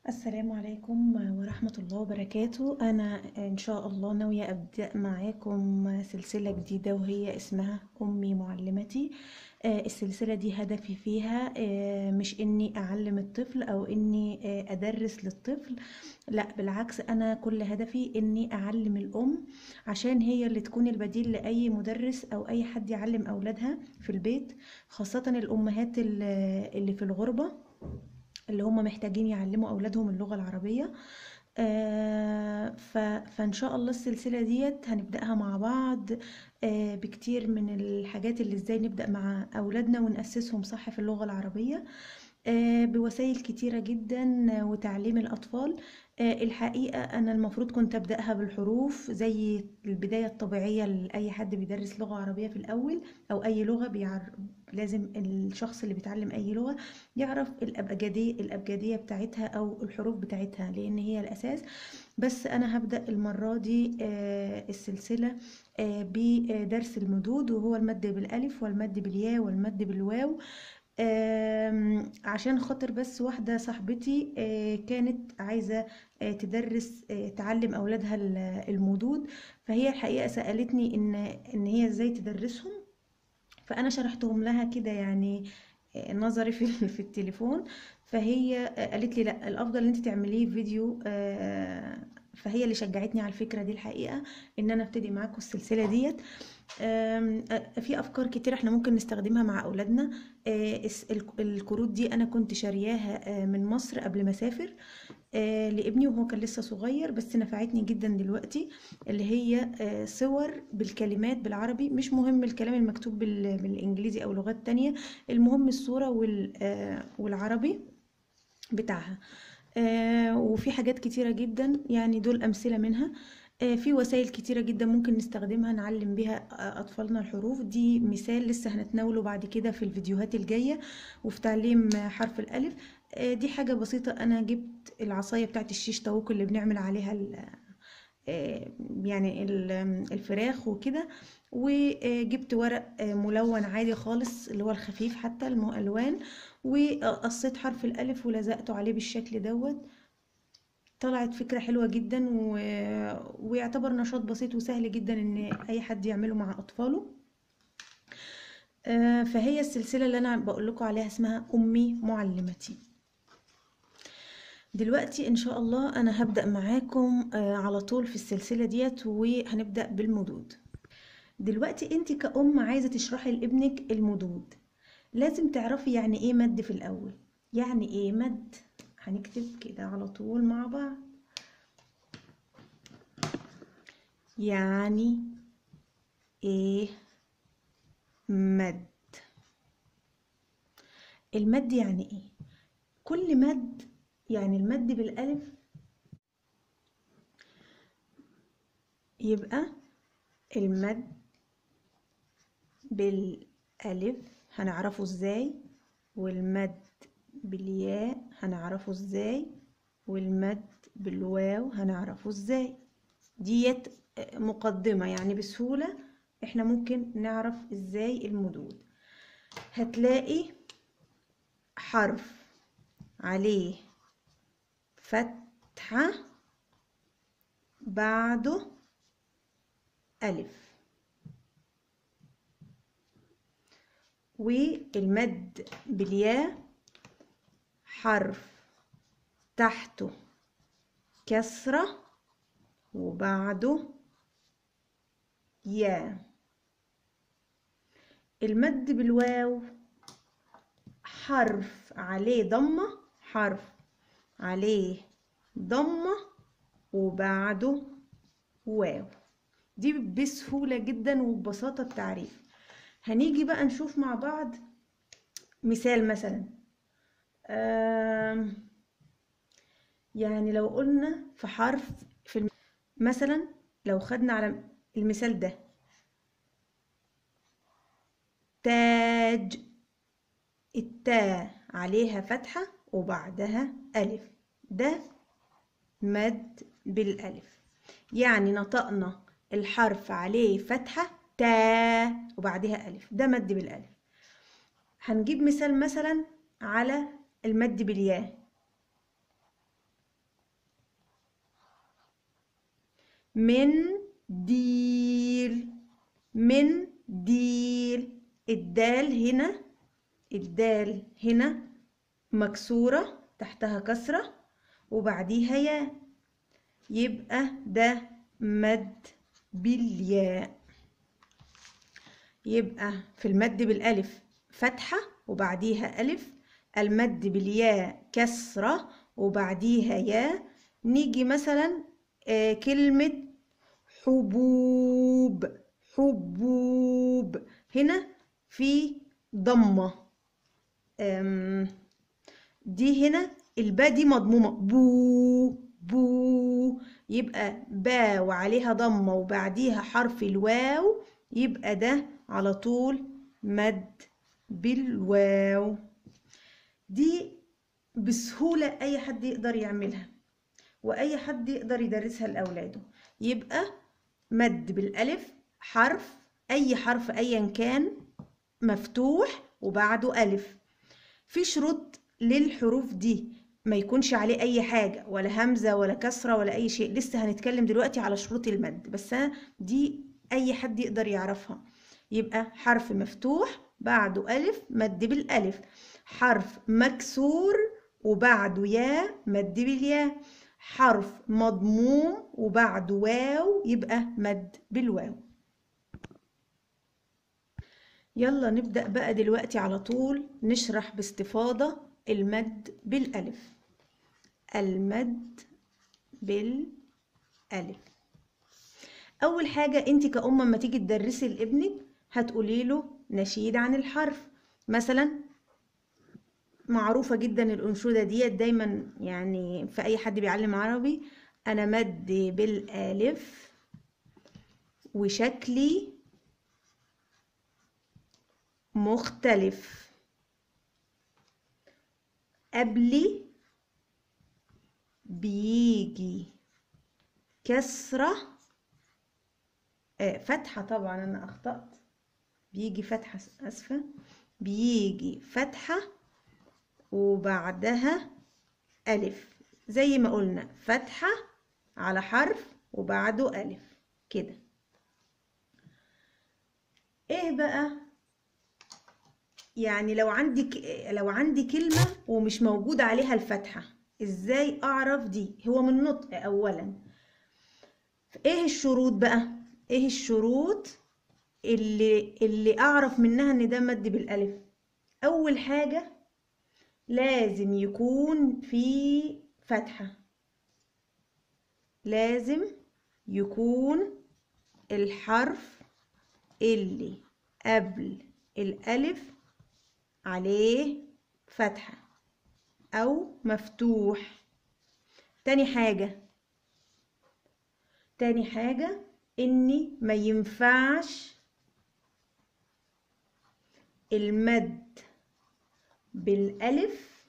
السلام عليكم ورحمة الله وبركاته أنا إن شاء الله ناوية أبدأ معاكم سلسلة جديدة وهي اسمها أمي معلمتي آه، السلسلة دي هدفي فيها آه، مش إني أعلم الطفل أو إني آه، أدرس للطفل لا بالعكس أنا كل هدفي إني أعلم الأم عشان هي اللي تكون البديل لأي مدرس أو أي حد يعلم أولادها في البيت خاصة الأمهات اللي اللي في الغربة اللي هم محتاجين يعلموا أولادهم اللغة العربية آه، ف- فإن شاء الله السلسلة ديت هنبدأها مع بعض آه، بكتير من الحاجات اللي ازاي نبدأ مع أولادنا ونأسسهم صح في اللغة العربية آه، بوسائل كتيرة جدا آه، وتعليم الأطفال آه، الحقيقة أنا المفروض كنت أبدأها بالحروف زي البداية الطبيعية لأي حد بيدرس لغة عربية في الأول أو أي لغة بيعر... لازم الشخص اللي بيتعلم أي لغة يعرف الأبجدية الأبجدية بتاعتها أو الحروف بتاعتها لأن هي الأساس بس أنا هبدأ المرة دي آه، السلسلة آه، بدرس المدود وهو المد بالألف والمد بالياء والمد بالواو آم، عشان خاطر بس واحدة صاحبتي آه، كانت عايزة آه، تدرس آه، تعلم أولادها ال- المدود فهي الحقيقة سألتني إن إن هي إزاي تدرسهم فانا شرحتهم لها كده يعني آه، نظري في في التليفون فهي آه، قالت لي لا الافضل ان انت تعمليه فيديو آه، فهي اللي شجعتني على الفكره دي الحقيقه ان انا ابتدي معاكم السلسله ديت آم، آه، في افكار كتير احنا ممكن نستخدمها مع اولادنا آه، الس- الك- الكروت دي انا كنت شارياها آه، من مصر قبل ما اسافر آه، لابني وهو كان لسه صغير بس نفعتني جدا دلوقتي اللي هي آه، صور بالكلمات بالعربي مش مهم الكلام المكتوب بال- بالانجليزي او لغات تانية المهم الصورة وال- آه، والعربي بتاعها آه، وفي حاجات كتيرة جدا يعني دول أمثلة منها آه، في وسائل كتيرة جدا ممكن نستخدمها نعلم بيها آه، أطفالنا الحروف دي مثال لسه هنتناوله بعد كده في الفيديوهات الجاية وفي تعليم آه، حرف الألف آه، دي حاجة بسيطة أنا جبت العصاية بتاعت الشيش طاووق اللي بنعمل عليها ال- آه، يعني ال- الفراخ وكده وجبت ورق آه، ملون عادي خالص اللي هو الخفيف حتى المؤلوان وقصيت حرف الألف ولزقته عليه بالشكل دوت طلعت فكرة حلوة جدا و... ويعتبر نشاط بسيط وسهل جدا ان اي حد يعمله مع اطفاله آه، فهي السلسلة اللي انا بقول لكم عليها اسمها امي معلمتي دلوقتي ان شاء الله انا هبدأ معاكم آه، على طول في السلسلة ديت وهنبدأ بالمدود دلوقتي انت كأم عايزة تشرحي لابنك المدود لازم تعرفي يعني ايه مد في الاول يعني ايه مد هنكتب كده على طول مع بعض يعني ايه مد المد يعني ايه كل مد يعني المد بالالف يبقى المد بالالف هنعرفه ازاي والمد بالياء هنعرفه ازاي والمد بالواو هنعرفه ازاي ديت مقدمة يعني بسهولة احنا ممكن نعرف ازاي المدود هتلاقي حرف عليه فتحة بعده ألف والمد بالياء حرف تحته كسرة وبعده ياء المد بالواو حرف عليه ضمة حرف عليه ضمة وبعده واو دي بسهولة جدا وببساطة التعريف هنيجي بقى نشوف مع بعض مثال مثلا آم، يعني لو قلنا في حرف في الم... مثلا لو خدنا على المثال ده تاج التاء عليها فتحة وبعدها ألف ده مد بالألف يعني نطقنا الحرف عليه فتحة تا وبعدها ألف ده مد بالألف هنجيب مثال مثلا على المد بالياء من ديل من ديل الدال هنا الدال هنا مكسورة تحتها كسرة وبعديها ياء يبقى ده مد بالياء يبقى في المد بالألف فتحة وبعديها ألف المد بالياء كسرة وبعديها ياء نيجي مثلا آه كلمة حبوب حبوب هنا في ضمة دي هنا الباء دي مضمومة بو بو يبقى با وعليها ضمة وبعديها حرف الواو يبقى ده على طول مد بالواو دي بسهولة أي حد يقدر يعملها وأي حد يقدر يدرسها لأولاده يبقى مد بالألف حرف أي حرف أيا كان مفتوح وبعده ألف في شروط للحروف دي ما يكونش عليه أي حاجة ولا همزة ولا كسرة ولا أي شيء لسه هنتكلم دلوقتي على شروط المد بس دي أي حد يقدر يعرفها يبقى حرف مفتوح بعده ألف مد بالألف حرف مكسور وبعده ياء مد بالياء حرف مضموم وبعده واو يبقى مد بالواو يلا نبدأ بقى دلوقتي على طول نشرح باستفاضة المد بالألف المد بالألف أول حاجة أنت كأم ما تيجي تدرسي لابنك هتقولي له نشيد عن الحرف مثلا معروفة جدا الأنشودة ديت دايما يعني في أي حد بيعلم عربي أنا مد بالألف وشكلي مختلف قبلي بيجي كسرة آه فتحة طبعا أنا أخطأت بيجي فتحة أسفة بيجي فتحة وبعدها ألف زي ما قلنا فتحة على حرف وبعده ألف كده ايه بقى يعني لو عندي لو عندي كلمة ومش موجود عليها الفتحة ازاي اعرف دي هو من نطق اولا ايه الشروط بقى ايه الشروط اللي اللي اعرف منها ان ده مد بالالف اول حاجة لازم يكون في فتحة لازم يكون الحرف اللي قبل الألف عليه فتحة أو مفتوح تاني حاجة تاني حاجة إني ما ينفعش المد بالألف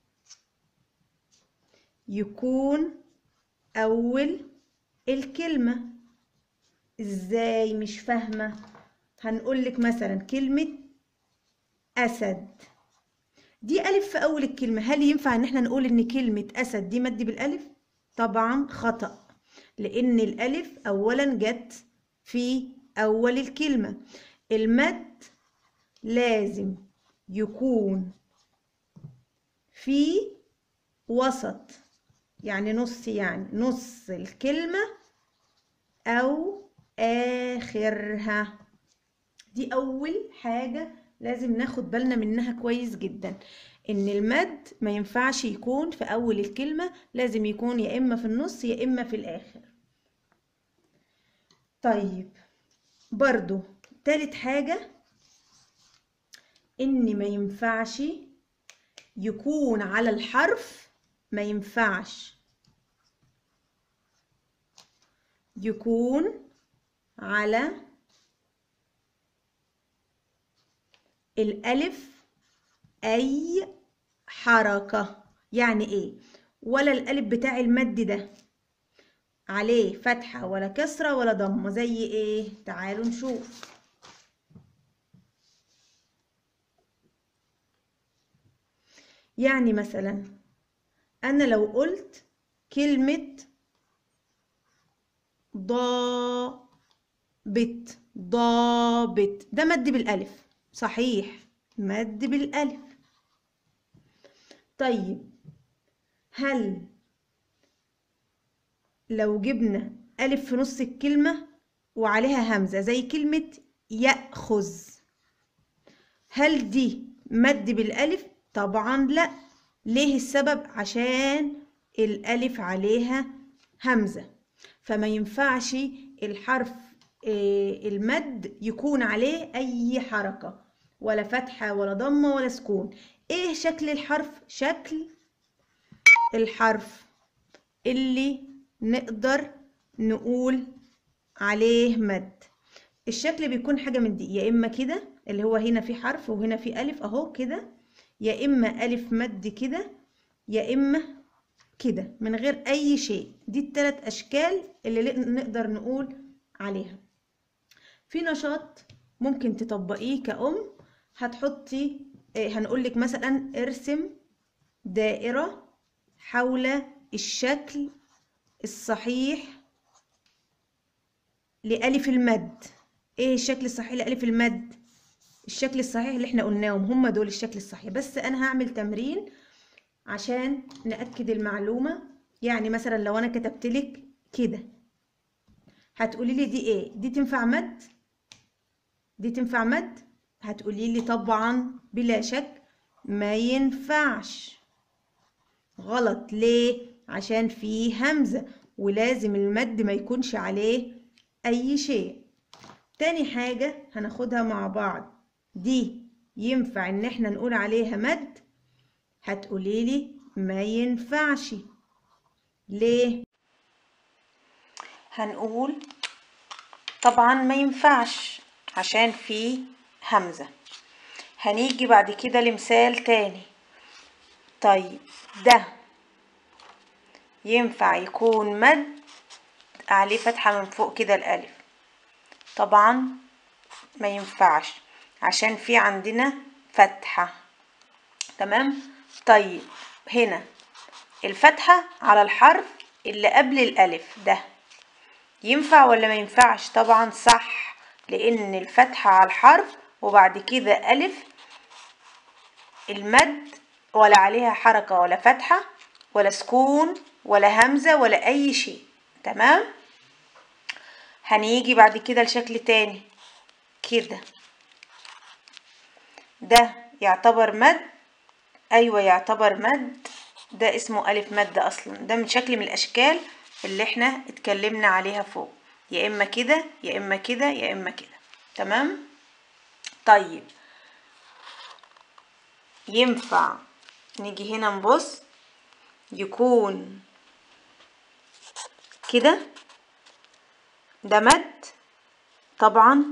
يكون أول الكلمة إزاي مش فاهمة هنقولك مثلا كلمة أسد دي ألف في أول الكلمة هل ينفع إن احنا نقول إن كلمة أسد دي مد بالألف؟ طبعا خطأ لأن الألف أولا جت في أول الكلمة المد لازم يكون في وسط يعني نص يعني نص الكلمة أو آخرها دي أول حاجة لازم ناخد بالنا منها كويس جدا ان المد ما ينفعش يكون في اول الكلمة لازم يكون يا اما في النص يا اما في الاخر طيب برضو تالت حاجة ان ما ينفعش يكون على الحرف ما ينفعش يكون على الألف أي حركة يعني إيه ولا الألف بتاع المد ده عليه فتحة ولا كسرة ولا ضمة زي إيه تعالوا نشوف يعني مثلا أنا لو قلت كلمة ضابط ضابط ده مد بالالف صحيح مد بالالف طيب هل لو جبنا ألف في نص الكلمة وعليها همزة زي كلمة يأخذ هل دي مد بالألف؟ طبعا لا ليه السبب؟ عشان الألف عليها همزة فما ينفعش الحرف آه، المد يكون عليه أي حركة ولا فتحة ولا ضمة ولا سكون ايه شكل الحرف؟ شكل الحرف اللي نقدر نقول عليه مد الشكل بيكون حاجة من دي يا إما كده اللي هو هنا في حرف وهنا في ألف أهو كده يا إما ألف مد كده يا إما كده من غير أي شيء دي التلات أشكال اللي نقدر نقول عليها في نشاط ممكن تطبقيه كأم هتحطي إيه، هنقولك مثلا ارسم دائرة حول الشكل الصحيح لألف المد ايه الشكل الصحيح لألف المد الشكل الصحيح اللي احنا قلناهم هم دول الشكل الصحيح بس انا هعمل تمرين عشان نأكد المعلومة يعني مثلا لو انا كتبت لك كده هتقولي لي دي ايه دي تنفع مد دي تنفع مد هتقولي لي طبعا بلا شك ما ينفعش غلط ليه عشان فيه همزة ولازم المد ما يكونش عليه أي شيء تاني حاجة هناخدها مع بعض دي ينفع إن احنا نقول عليها مد هتقوليلي ما ينفعش ليه هنقول طبعا ما ينفعش عشان فيه همزة هنيجي بعد كده لمثال تاني طيب ده ينفع يكون مد عليه فتحة من فوق كده الألف طبعا ما ينفعش عشان في عندنا فتحة تمام طيب هنا الفتحة على الحرف اللي قبل الألف ده ينفع ولا ما ينفعش طبعا صح لأن الفتحة على الحرف وبعد كده ألف المد ولا عليها حركة ولا فتحة ولا سكون ولا همزة ولا أي شيء تمام هنيجي بعد كده لشكل تاني كده ده يعتبر مد أيوة يعتبر مد ده اسمه ألف مد أصلا ده من شكل من الأشكال اللي احنا اتكلمنا عليها فوق يا إما كده يا إما كده يا إما كده تمام طيب ينفع نيجي هنا نبص يكون كده ده مد طبعا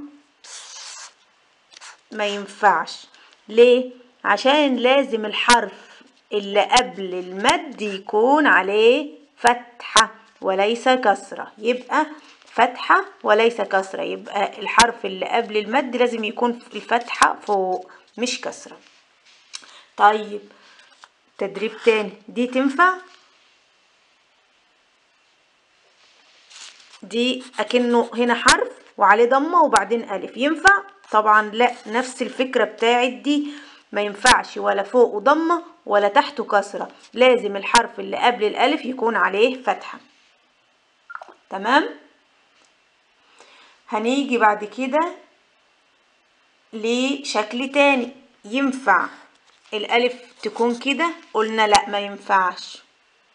ما ينفعش ليه عشان لازم الحرف اللي قبل المد يكون عليه فتحة وليس كسرة يبقى فتحة وليس كسرة يبقى الحرف اللي قبل المد لازم يكون الفتحة فوق مش كسرة طيب تدريب تاني دي تنفع دي اكنه هنا حرف وعليه ضمه وبعدين الف ينفع طبعا لا نفس الفكره بتاعت دي ما ينفعش ولا فوق ضمه ولا تحته كسره لازم الحرف اللي قبل الالف يكون عليه فتحه تمام هنيجي بعد كده لشكل تاني ينفع الالف تكون كده قلنا لا ما ينفعش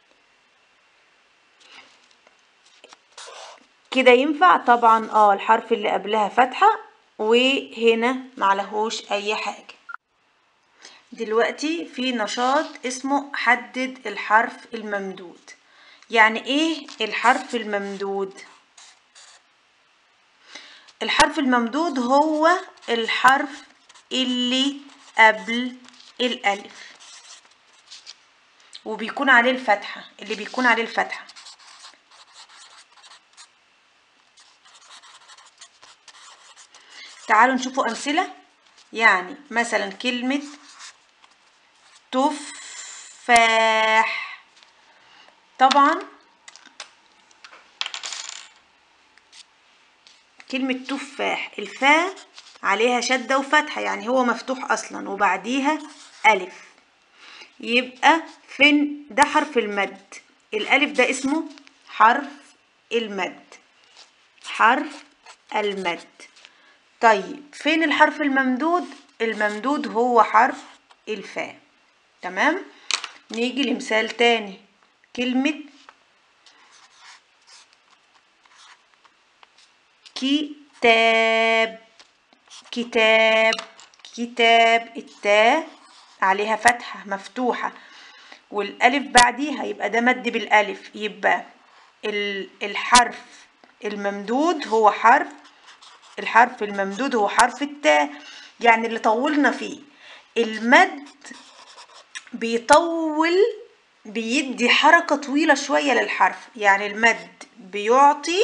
كده ينفع طبعا اه الحرف اللي قبلها فتحة وهنا معلهوش اي حاجة دلوقتي في نشاط اسمه حدد الحرف الممدود يعني ايه الحرف الممدود الحرف الممدود هو الحرف اللي قبل الألف وبيكون عليه الفتحة اللي بيكون عليه الفتحة تعالوا نشوفوا أمثلة يعني مثلا كلمة تفاح طبعا كلمة تفاح الفاء عليها شدة وفتحة يعني هو مفتوح أصلا وبعديها ألف يبقى فين ده حرف المد الألف ده اسمه حرف المد حرف المد طيب فين الحرف الممدود الممدود هو حرف الفاء تمام نيجي لمثال تاني كلمة كتاب كتاب كتاب التاء عليها فتحة مفتوحة والألف بعديها يبقى ده مد بالألف يبقى الحرف الممدود هو حرف الحرف الممدود هو حرف التاء يعني اللي طولنا فيه المد بيطول بيدي حركة طويلة شوية للحرف يعني المد بيعطي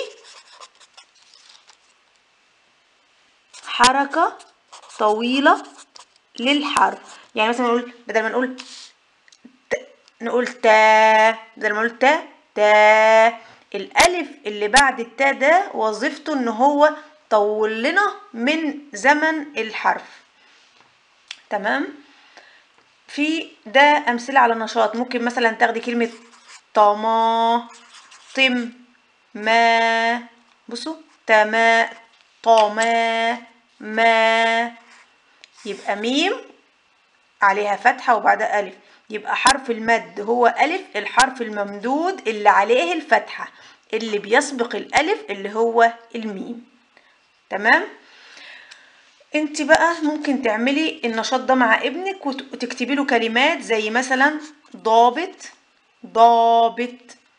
حركة طويلة للحرف يعني مثلا نقول بدل ما نقول ت... نقول تا بدل ما نقول تا تا الألف اللي بعد التا ده وظيفته إن هو طول لنا من زمن الحرف تمام في ده أمثلة على نشاط ممكن مثلا تاخدي كلمة طما طم ما بصوا تما طما ما يبقى ميم عليها فتحة وبعدها ألف يبقى حرف المد هو ألف الحرف الممدود اللي عليه الفتحة اللي بيسبق الألف اللي هو الميم تمام انت بقى ممكن تعملي النشاط ده مع ابنك وتكتبي له كلمات زي مثلا ضابط ضابط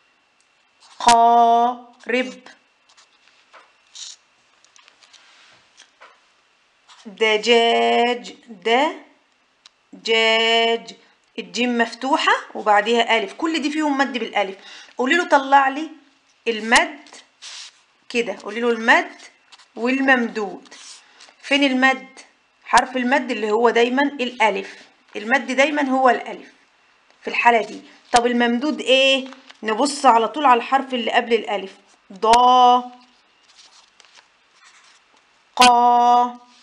قارب دجاج دجاج الجيم مفتوحة وبعديها ألف كل دي فيهم مد بالألف قولي له طلع لي المد كده قولي له المد والممدود فين المد حرف المد اللي هو دايما الألف المد دايما هو الألف في الحالة دي طب الممدود ايه نبص على طول على الحرف اللي قبل الألف ضا قا